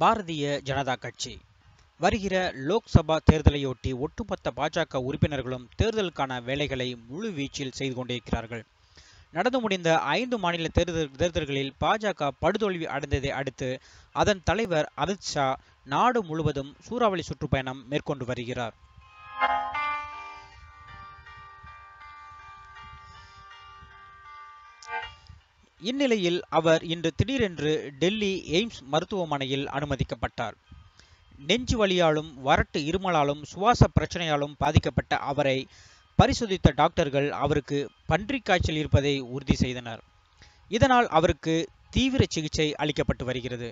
பாரதிய ஜனதா கட்சி வருகிற லோக்சபா தேர்தலையொட்டி ஒட்டுமொத்த பாஜக உறுப்பினர்களும் தேர்தலுக்கான வேலைகளை முழு வீச்சில் செய்து கொண்டிருக்கிறார்கள் நடந்து முடிந்த ஐந்து மாநில தேர்தல் தேர்தல்களில் பாஜக படுதோல்வி அடைந்ததை அடுத்து அதன் தலைவர் அமித்ஷா நாடு முழுவதும் சூறாவளி சுற்றுப்பயணம் மேற்கொண்டு வருகிறார் இந்நிலையில் அவர் இன்று திடீரென்று டெல்லி எய்ம்ஸ் மருத்துவமனையில் அனுமதிக்கப்பட்டார் நெஞ்சு வலியாலும் வறட்டு இருமலாலும் சுவாச பிரச்சனையாலும் பாதிக்கப்பட்ட அவரை பரிசோதித்த டாக்டர்கள் அவருக்கு பன்றிக் காய்ச்சல் இருப்பதை உறுதி செய்தனர் இதனால் அவருக்கு தீவிர சிகிச்சை அளிக்கப்பட்டு வருகிறது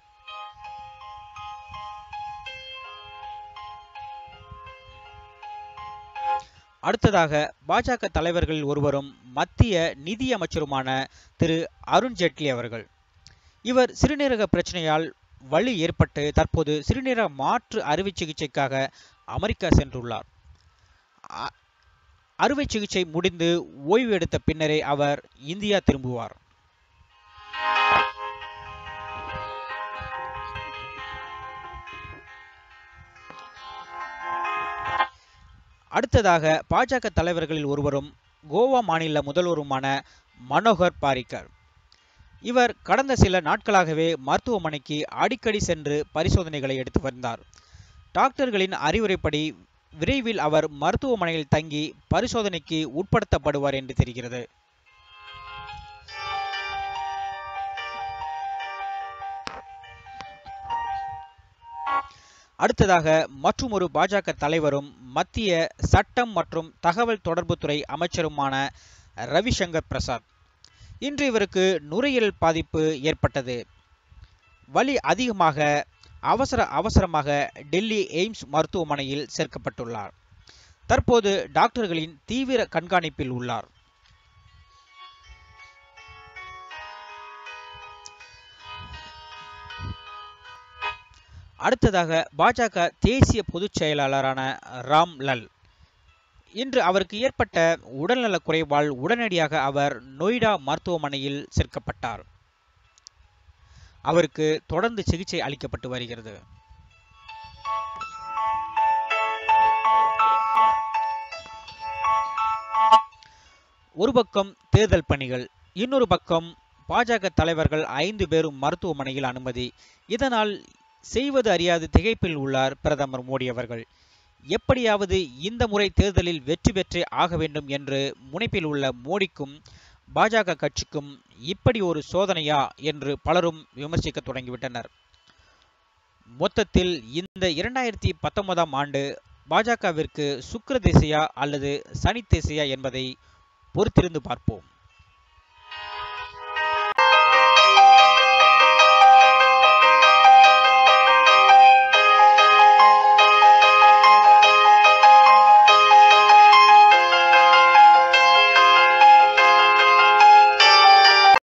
அடுத்ததாக பாஜக தலைவர்களில் ஒருவரும் மத்திய நிதி அமைச்சருமான திரு அருண் ஜேட்லி அவர்கள் இவர் சிறுநீரக பிரச்சனையால் வலி ஏற்பட்டு தற்போது சிறுநீரக மாற்று அறுவை சிகிச்சைக்காக அமெரிக்கா சென்றுள்ளார் அ- அறுவை சிகிச்சை முடிந்து ஓய்வு எடுத்த பின்னரே அவர் இந்தியா திரும்புவார் அடுத்ததாக பாஜக தலைவர்களில் ஒருவரும் கோவா மாநில முதல்வருமான மனோகர் பாரிக்கர் இவர் கடந்த சில நாட்களாகவே மருத்துவமனைக்கு அடிக்கடி சென்று பரிசோதனைகளை எடுத்து வந்தார் டாக்டர்களின் அறிவுரைப்படி விரைவில் அவர் மருத்துவமனையில் தங்கி பரிசோதனைக்கு உட்படுத்தப்படுவார் என்று தெரிகிறது அடுத்ததாக மற்றுமொரு பாஜக தலைவரும் மத்திய சட்டம் மற்றும் தகவல் தொடர்புத்துறை அமைச்சருமான ரவிசங்கர் பிரசாத் இன்று இவருக்கு நுரையீரல் பாதிப்பு ஏற்பட்டது வலி அதிகமாக அவசர அவசரமாக டெல்லி எய்ம்ஸ் மருத்துவமனையில் சேர்க்கப்பட்டுள்ளார் தற்போது டாக்டர்களின் தீவிர கண்காணிப்பில் உள்ளார் அடுத்ததாக பாஜக தேசிய பொதுச் செயலாளரான ராம் லல் இன்று அவருக்கு ஏற்பட்ட உடல்நலக் குறைவால் உடனடியாக அவர் நொய்டா மருத்துவமனையில் சேர்க்கப்பட்டார் அவருக்கு தொடர்ந்து சிகிச்சை அளிக்கப்பட்டு வருகிறது ஒரு பக்கம் தேர்தல் பணிகள் இன்னொரு பக்கம் பாஜக தலைவர்கள் ஐந்து பேரும் மருத்துவமனையில் அனுமதி இதனால் செய்வது அறியாது திகைப்பில் உள்ளார் பிரதமர் மோடி அவர்கள் எப்படியாவது இந்த முறை தேர்தலில் வெற்றி பெற்றே ஆக வேண்டும் என்று முனைப்பில் உள்ள மோடிக்கும் பாஜக கட்சிக்கும் இப்படி ஒரு சோதனையா என்று பலரும் விமர்சிக்க தொடங்கிவிட்டனர் மொத்தத்தில் இந்த இரண்டாயிரத்தி பத்தொன்பதாம் ஆண்டு பாஜகவிற்கு சுக்கிர திசையா அல்லது சனி திசையா என்பதை பொறுத்திருந்து பார்ப்போம்